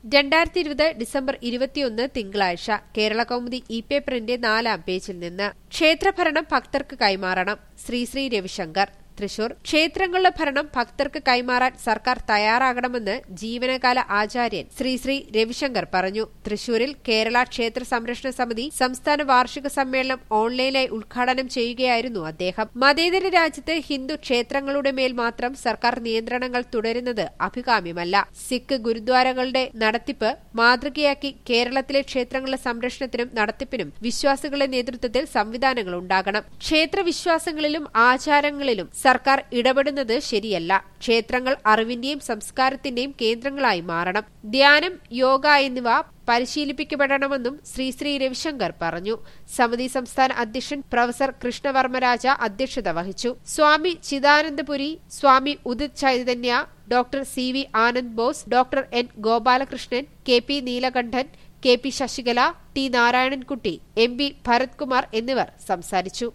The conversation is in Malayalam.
രണ്ടായിരത്തി ഇരുപത് ഡിസംബർ ഇരുപത്തിയൊന്ന് തിങ്കളാഴ്ച കേരള കൗമുദി ഇ പേപ്പറിന്റെ നാലാം പേജിൽ നിന്ന് ക്ഷേത്രഭരണം ഭക്തർക്ക് കൈമാറണം ശ്രീശ്രീ രവിശങ്കർ തൃശൂർ ക്ഷേത്രങ്ങളുടെ ഭരണം ഭക്തർക്ക് കൈമാറാൻ സർക്കാർ തയ്യാറാകണമെന്ന് ജീവനകാല ആചാര്യൻ ശ്രീശ്രീ രവിശങ്കർ പറഞ്ഞു തൃശൂരിൽ കേരള ക്ഷേത്ര സംരക്ഷണ സമിതി സംസ്ഥാന വാർഷിക സമ്മേളനം ഓൺലൈനായി ഉദ്ഘാടനം ചെയ്യുകയായിരുന്നു അദ്ദേഹം മതേതര രാജ്യത്ത് ഹിന്ദു ക്ഷേത്രങ്ങളുടെ മേൽ മാത്രം സർക്കാർ നിയന്ത്രണങ്ങൾ തുടരുന്നത് അഭികാമ്യമല്ല സിഖ് ഗുരുദ്വാരകളുടെ നടത്തിപ്പ് മാതൃകയാക്കി കേരളത്തിലെ ക്ഷേത്രങ്ങളുടെ സംരക്ഷണത്തിനും നടത്തിപ്പിനും വിശ്വാസികളുടെ നേതൃത്വത്തിൽ സംവിധാനങ്ങൾ ഉണ്ടാകണം ക്ഷേത്ര വിശ്വാസങ്ങളിലും ആചാരങ്ങളിലും സർക്കാർ ഇടപെടുന്നത് ശരിയല്ല ക്ഷേത്രങ്ങൾ അറിവിന്റെയും സംസ്കാരത്തിന്റെയും കേന്ദ്രങ്ങളായി മാറണം ധ്യാനം യോഗ എന്നിവ പരിശീലിപ്പിക്കപ്പെടണമെന്നും ശ്രീ ശ്രീ രവിശങ്കർ പറഞ്ഞു സമിതി സംസ്ഥാന അധ്യക്ഷൻ പ്രൊഫസർ കൃഷ്ണവർമ്മരാജ അധ്യക്ഷത വഹിച്ചു Swami Chidanandapuri Swami Udit Chaitanya doctor C V Anand Bose doctor N Gopalakrishnan K P Neelakantan K P Sasikala T Narayanankutty M P Bharatkumar എന്നിവർ സംസാരിച്ചു